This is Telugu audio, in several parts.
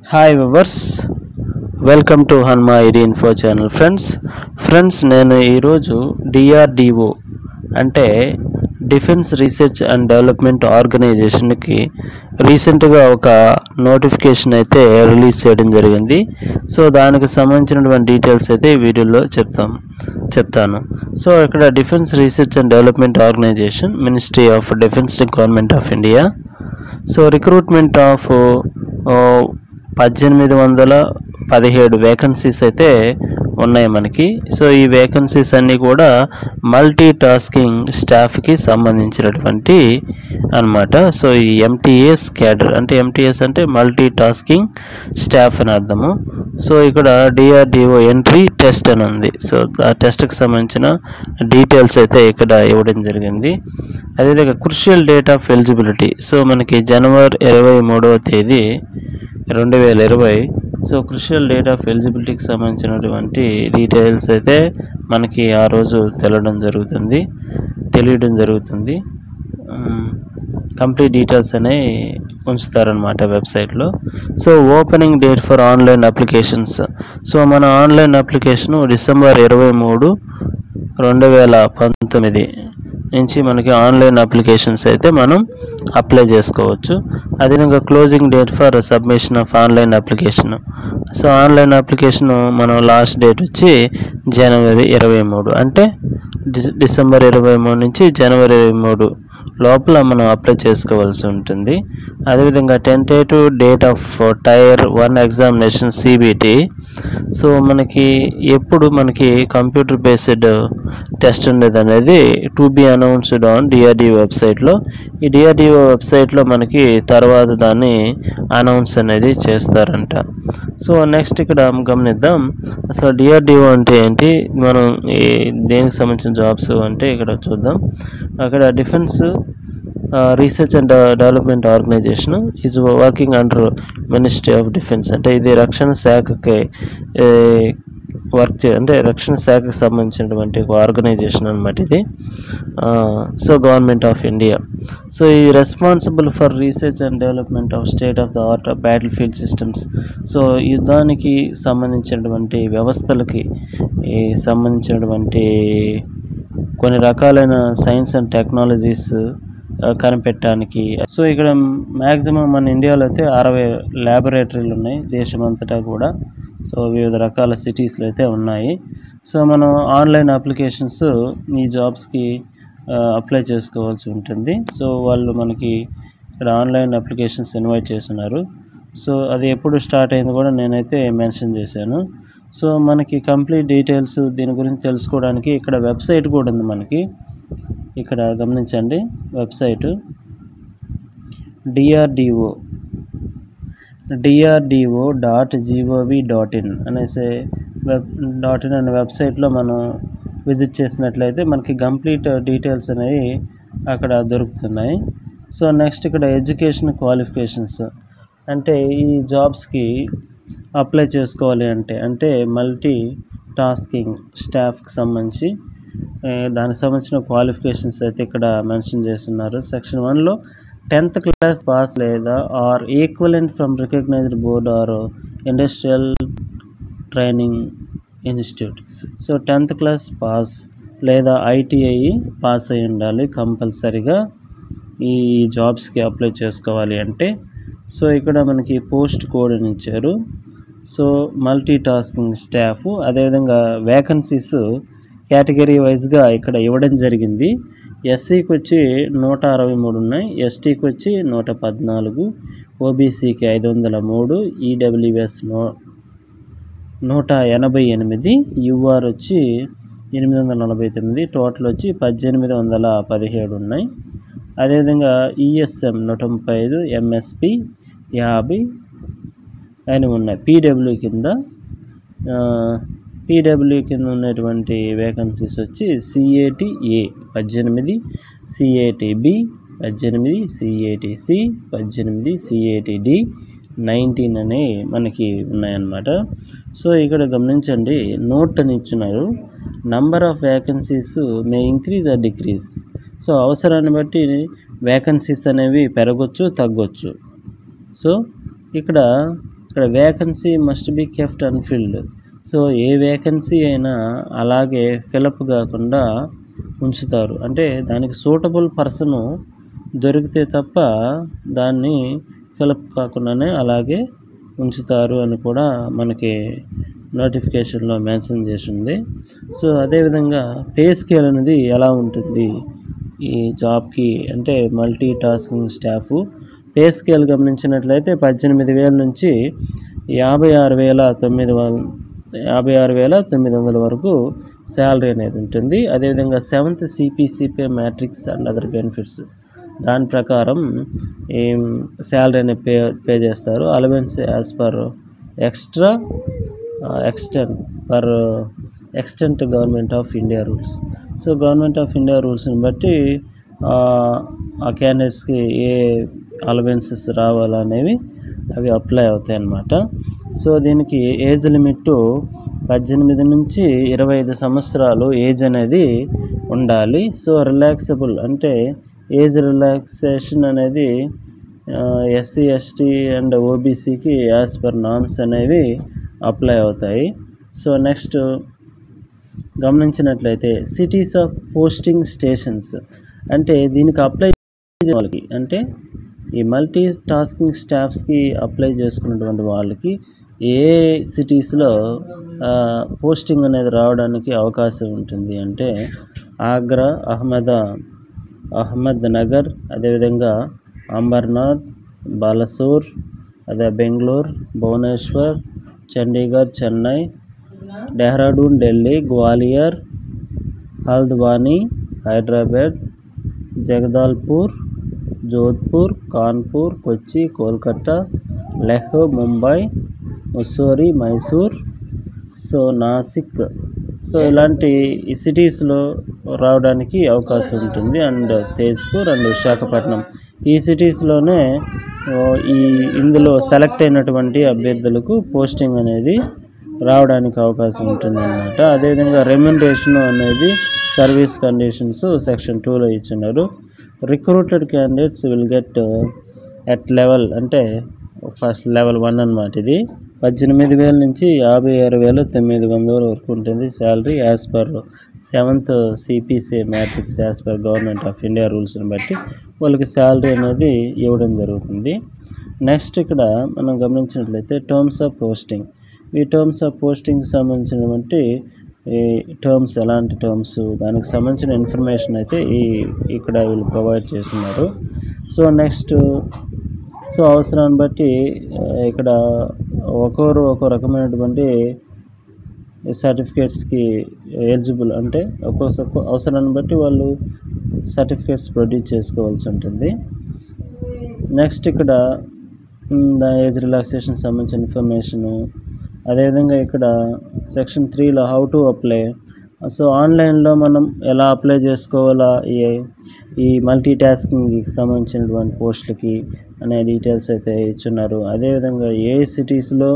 హాయ్ వివర్స్ వెల్కమ్ టు హన్మా ID info channel friends friends నేను ఈరోజు డిఆర్డిఓ అంటే డిఫెన్స్ రీసెర్చ్ అండ్ డెవలప్మెంట్ ఆర్గనైజేషన్కి రీసెంట్గా ఒక నోటిఫికేషన్ అయితే రిలీజ్ చేయడం జరిగింది సో దానికి సంబంధించినటువంటి డీటెయిల్స్ అయితే ఈ వీడియోలో చెప్తాం చెప్తాను సో ఇక్కడ defence research and development organisation ministry of defence government of India so recruitment of పద్దెనిమిది వందల పదిహేడు వేకెన్సీస్ అయితే ఉన్నాయి మనకి సో ఈ వేకెన్సీస్ అన్నీ కూడా మల్టీ టాస్కింగ్ స్టాఫ్కి సంబంధించినటువంటి అన్నమాట సో ఈ ఎంటీఎస్ క్యాడర్ అంటే ఎంటీఎస్ అంటే మల్టీ టాస్కింగ్ స్టాఫ్ అని అర్థము సో ఇక్కడ డిఆర్డిఓ ఎంట్రీ టెస్ట్ అని ఉంది సో ఆ టెస్ట్కి సంబంధించిన డీటెయిల్స్ అయితే ఇక్కడ ఇవ్వడం జరిగింది అదేవిధంగా crucial date of eligibility so మనకి జనవరి ఇరవై మూడవ తేదీ రెండు వేల ఇరవై సో క్రుషియల్ డేట్ ఆఫ్ ఎలిజిబిలిటీకి సంబంధించినటువంటి డీటెయిల్స్ అయితే మనకి ఆ రోజు తెలవడం జరుగుతుంది తెలియడం జరుగుతుంది కంప్లీట్ డీటెయిల్స్ అనేవి ఉంచుతారనమాట వెబ్సైట్లో so opening date for online applications so మన ఆన్లైన్ అప్లికేషను డిసెంబర్ ఇరవై మూడు రెండు వేల పంతొమ్మిది నుంచి మనకి ఆన్లైన్ అప్లికేషన్స్ అయితే మనం అప్లై చేసుకోవచ్చు అదేవిధంగా closing date for submission of online application so online application మనం లాస్ట్ డేట్ వచ్చి జనవరి ఇరవై మూడు అంటే డిస డిసెంబర్ ఇరవై మూడు నుంచి జనవరి ఇరవై మూడు లోపల మనం అప్లై చేసుకోవాల్సి ఉంటుంది అదేవిధంగా tentative date of tier one examination CBT so మనకి ఎప్పుడు మనకి కంప్యూటర్ బేస్డ్ టెస్ట్ ఉండేది అనేది to be announced on DRDO వెబ్సైట్లో ఈ డిఆర్డిఓ వెబ్సైట్లో మనకి తర్వాత దాన్ని అనౌన్స్ అనేది చేస్తారంట సో నెక్స్ట్ ఇక్కడ గమనిద్దాం అసలు డిఆర్డిఓ అంటే ఏంటి మనం ఈ దేనికి సంబంధించిన జాబ్స్ అంటే ఇక్కడ చూద్దాం అక్కడ defence research and development organisation is working under ministry of defence అంటే ఇది రక్షణ శాఖకి వర్క్ చే అంటే రక్షణ శాఖకు సంబంధించినటువంటి ఒక ఆర్గనైజేషన్ అనమాట ఇది so government of India so ఈ responsible for research and development of state of the art of battle field systems so యుద్ధానికి సంబంధించినటువంటి వ్యవస్థలకి ఈ సంబంధించినటువంటి కొన్ని రకాలైన సైన్స్ అండ్ టెక్నాలజీస్ కనిపెట్టడానికి సో ఇక్కడ మ్యాక్సిమం మన ఇండియాలో అయితే అరవై ల్యాబొరేటరీలు ఉన్నాయి దేశమంతటా కూడా సో వివిధ రకాల సిటీస్లో అయితే ఉన్నాయి సో మనం ఆన్లైన్ అప్లికేషన్స్ ఈ జాబ్స్కి అప్లై చేసుకోవాల్సి ఉంటుంది సో వాళ్ళు మనకి ఇక్కడ ఆన్లైన్ అప్లికేషన్స్ ఇన్వైట్ చేస్తున్నారు సో అది ఎప్పుడు స్టార్ట్ అయింది కూడా నేనైతే మెన్షన్ చేశాను సో మనకి కంప్లీట్ డీటెయిల్స్ దీని గురించి తెలుసుకోవడానికి ఇక్కడ వెబ్సైట్ కూడా ఉంది మనకి ఇక్కడ గమనించండి website DRDO DRDO dot G O V dot in అనేసి వెబ్ డాట్ ఇన్ అనే వెబ్సైట్లో మనం విజిట్ చేసినట్లయితే మనకి కంప్లీట్ డీటెయిల్స్ అనేవి అక్కడ దొరుకుతున్నాయి సో నెక్స్ట్ ఇక్కడ ఎడ్యుకేషన్ క్వాలిఫికేషన్స్ అంటే ఈ జాబ్స్కి అప్లై చేసుకోవాలి అంటే అంటే మల్టీ టాస్కింగ్ స్టాఫ్కి సంబంధించి దానికి సంబంధించిన క్వాలిఫికేషన్స్ అయితే ఇక్కడ మెన్షన్ చేస్తున్నారు సెక్షన్ వన్లో టెన్త్ క్లాస్ పాస్ లేదా or equivalent from recognised board or industrial training institute so tenth class pass లేదా ఐటీఐ పాస్ అయి ఉండాలి కంపల్సరిగా ఈ జాబ్స్కి అప్లై చేసుకోవాలి అంటే సో ఇక్కడ మనకి పోస్ట్ కోడ్ అని ఇచ్చారు సో మల్టీ టాస్కింగ్ స్టాఫ్ అదేవిధంగా వేకన్సీస్ కేటగిరీ వైజ్గా ఇక్కడ ఇవ్వడం జరిగింది ఎస్సీకి వచ్చి నూట అరవై మూడు ఉన్నాయి ఎస్టీకి వచ్చి నూట పద్నాలుగు ఓబీసీకి ఐదు వందల మూడు ఈడబ్ల్యూఎస్ నూ నూట ఎనభై ఎనిమిది యూఆర్ వచ్చి ఎనిమిది వందల నలభై తొమ్మిది టోటల్ వచ్చి పద్దెనిమిది వందల పదిహేడు ఉన్నాయి అదేవిధంగా ఈఎస్ఎం నూట ముప్పై ఐదు ఎంఎస్పి యాభై అని ఉన్నాయి పీడబ్ల్యూ కింద పీడబ్ల్యూ కింద ఉన్నటువంటి వేకన్సీస్ వచ్చి సిఏటి ఏ పద్దెనిమిది సిఏటి బి పద్దెనిమిది సిఏటి సి పద్దెనిమిది సిఏటి డి నైన్టీన్ అనే మనకి ఉన్నాయన్నమాట సో ఇక్కడ గమనించండి నోట్ అని ఇచ్చినారు number of vacancies may increase or decrease so అవసరాన్ని బట్టి వేకన్సీస్ అనేవి పెరగచ్చు తగ్గొచ్చు సో ఇక్కడ ఇక్కడ vacancy must be kept unfilled so ఏ వేకెన్సీ అయినా అలాగే ఫిలప్ కాకుండా ఉంచుతారు అంటే దానికి సూటబుల్ పర్సన్ దొరికితే తప్ప దాన్ని ఫిలప్ కాకుండానే అలాగే ఉంచుతారు అని కూడా మనకి నోటిఫికేషన్లో మెన్షన్ చేసి ఉంది సో అదేవిధంగా పే స్కేల్ అనేది ఎలా ఉంటుంది ఈ జాబ్కి అంటే multi tasking staff pay scale గమనించినట్లయితే పద్దెనిమిది వేల నుంచి యాభై ఆరు వేల తొమ్మిది వంద యాభై ఆరు వేల తొమ్మిది వందల వరకు శాలరీ అనేది ఉంటుంది అదేవిధంగా seventh CPC pay matrix and other benefits దాని ప్రకారం ఈ శాలరీ అనేది పే పే చేస్తారు allowance as per extra extent per extent government of India rules so government of India రూల్స్ని బట్టి ఆ, ఆ క్యాండిడేట్స్కి ఏ అలవెన్సెస్ రావాలనేవి అవి అప్లై అవుతాయి అన్నమాట సో దీనికి ఏజ్ లిమిట్ పద్దెనిమిది నుంచి ఇరవై ఐదు సంవత్సరాలు ఏజ్ అనేది ఉండాలి సో రిలాక్సబుల్ అంటే ఏజ్ రిలాక్సేషన్ అనేది ఎస్సీ ఎస్టీ అండ్ ఓబీసీకి యాజ్ పర్ నామ్స్ అనేవి అప్లై అవుతాయి సో నెక్స్ట్ గమనించినట్లయితే సిటీస్ ఆఫ్ పోస్టింగ్ స్టేషన్స్ అంటే దీనికి అప్లై చేసే వాళ్ళకి అంటే ఈ మల్టీ టాస్కింగ్ స్టాఫ్స్కి అప్లై చేసుకున్నటువంటి వాళ్ళకి ఏ సిటీస్లో పోస్టింగ్ అనేది రావడానికి అవకాశం ఉంటుంది అంటే ఆగ్రా అహ్మదా అహ్మద్ నగర్ అదేవిధంగా అంబర్నాథ్ బాలసూర్ అదే బెంగళూరు భువనేశ్వర్ చండీగఢ్ చెన్నై డెహ్రాడూన్ ఢిల్లీ గ్వాలియర్ హల్ద్వానీ హైదరాబాద్ జగదాల్పూర్ జోధ్పూర్ కాన్పూర్ కొచ్చి కోల్కతా లెహ్ ముంబై ముస్సోరి మైసూర్ సో నాసిక్ సో ఇలాంటి ఈ సిటీస్లో రావడానికి అవకాశం ఉంటుంది అండ్ తేజ్పూర్ అండ్ విశాఖపట్నం ఈ సిటీస్లోనే ఓ, ఈ ఇందులో సెలెక్ట్ అయినటువంటి అభ్యర్థులకు పోస్టింగ్ అనేది రావడానికి అవకాశం ఉంటుంది అనమాట అదేవిధంగా రెమ్యునరేషన్ అనేది సర్వీస్ కండిషన్స్ సెక్షన్ టూలో ఇచ్చున్నారు recruited candidates will get at level అంటే ఫస్ట్ లెవెల్ వన్ అన్నమాట ఇది పద్దెనిమిది వేల నుంచి యాభై ఆరు వేల తొమ్మిది వందల వరకు ఉంటుంది salary as per seventh CPC matrix as per government of India రూల్స్ని బట్టి వాళ్ళకి శాలరీ అనేది ఇవ్వడం జరుగుతుంది నెక్స్ట్ ఇక్కడ మనం గమనించినట్లయితే టర్మ్స్ ఆఫ్ పోస్టింగ్ ఈ టర్మ్స్ ఆఫ్ పోస్టింగ్కి సంబంధించినటువంటి ఈ టర్మ్స్ ఎలాంటి టర్మ్స్ దానికి సంబంధించిన ఇన్ఫర్మేషన్ అయితే ఈ ఇక్కడ వీళ్ళు ప్రొవైడ్ చేస్తున్నారు సో నెక్స్ట్ సో అవసరాన్ని బట్టి ఆ, ఇక్కడ ఒక్కొరు ఒక్కో రకమైనటువంటి సర్టిఫికేట్స్కి ఎలిజిబుల్ అంటే ఒక్కో అవసరాన్ని బట్టి వాళ్ళు సర్టిఫికేట్స్ ప్రొడ్యూస్ చేసుకోవాల్సి ఉంటుంది నెక్స్ట్ ఇక్కడ మ్, దాని ఏజ్ రిలాక్సేషన్ సంబంధించిన ఇన్ఫర్మేషను అదేవిధంగా ఇక్కడ సెక్షన్ త్రీలో హౌ టు అప్లై సో ఆన్లైన్లో మనం ఎలా అప్లై చేసుకోవాలా ఈ ఈ మల్టీ టాస్కింగ్కి సంబంధించినటువంటి పోస్టులకి అనే డీటెయిల్స్ అయితే ఇచ్చున్నారు అదేవిధంగా ఏ సిటీస్లో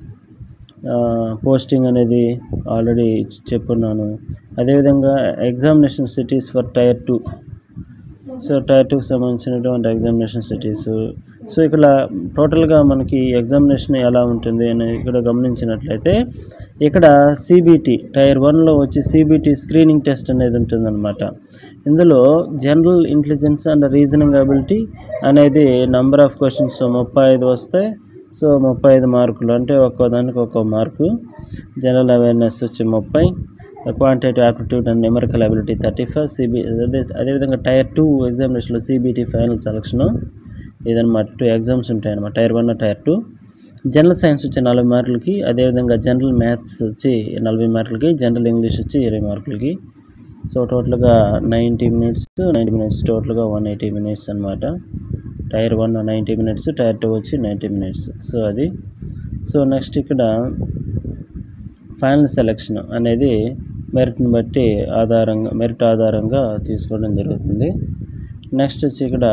పోస్టింగ్ అనేది ఆల్రెడీ చెప్పున్నాను అదేవిధంగా examination cities for tier two so tier టూకి సంబంధించినటువంటి ఎగ్జామినేషన్ సిటీస్ సో ఇక్కడ టోటల్గా మనకి ఎగ్జామినేషన్ ఎలా ఉంటుంది అని ఇక్కడ గమనించినట్లయితే ఇక్కడ సిబిటి టైర్ వన్లో వచ్చి సిబిటి స్క్రీనింగ్ టెస్ట్ అనేది ఉంటుందన్నమాట ఇందులో general intelligence and reasoning ability అనేది నంబర్ ఆఫ్ క్వశ్చన్స్ ముప్పై ఐదు వస్తాయి సో ముప్పై ఐదు మార్కులు అంటే ఒక్కో దానికి ఒక్కో మార్కు జనరల్ అవేర్నెస్ వచ్చి ముప్పై quantitative aptitude and numerical ability thirty five CB అదే అదేవిధంగా టైర్ టూ ఎగ్జామినేషన్లో సిబిటి ఫైనల్ సెలక్షను ఇదన్నమాట టూ ఎగ్జామ్స్ ఉంటాయి అన్నమాట tier one tier two general science వచ్చి నలభై మార్కులకి అదేవిధంగా జనరల్ మ్యాథ్స్ వచ్చి నలభై మార్కులకి జనరల్ ఇంగ్లీష్ వచ్చి ఇరవై మార్కులకి సో టోటల్గా నైంటీ మినిట్స్ నైంటీ మినిట్స్ టోటల్గా వన్ ఎయిటీ మినిట్స్ అనమాట tier one ninety minutes tier two వచ్చి నైంటీ మినిట్స్ సో అది సో నెక్స్ట్ ఇక్కడ ఫైనల్ సెలెక్షన్ అనేది మెరిట్ని బట్టి ఆధారంగా మెరిట్ ఆధారంగా తీసుకోవడం జరుగుతుంది నెక్స్ట్ వచ్చి ఇక్కడ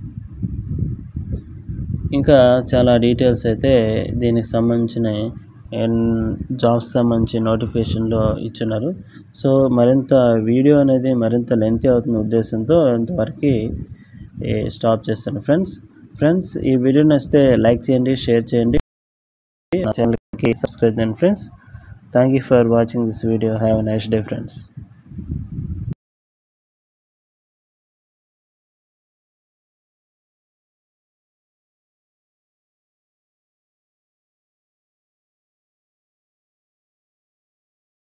ఇంకా చాలా డీటెయిల్స్ అయితే దీనికి సంబంధించిన జాబ్స్ సంబంధించి నోటిఫికేషన్లో ఇచ్చున్నారు సో మరింత వీడియో అనేది మరింత లెంతీ అవుతున్న ఉద్దేశంతో ఇంతవరకు స్టాప్ చేస్తాను ఫ్రెండ్స్ ఫ్రెండ్స్ ఈ వీడియో నచ్చితే లైక్ చేయండి షేర్ చేయండి నా ఛానల్కి సబ్స్క్రైబ్ చేయండి friends thank you for watching this video have a nice day friends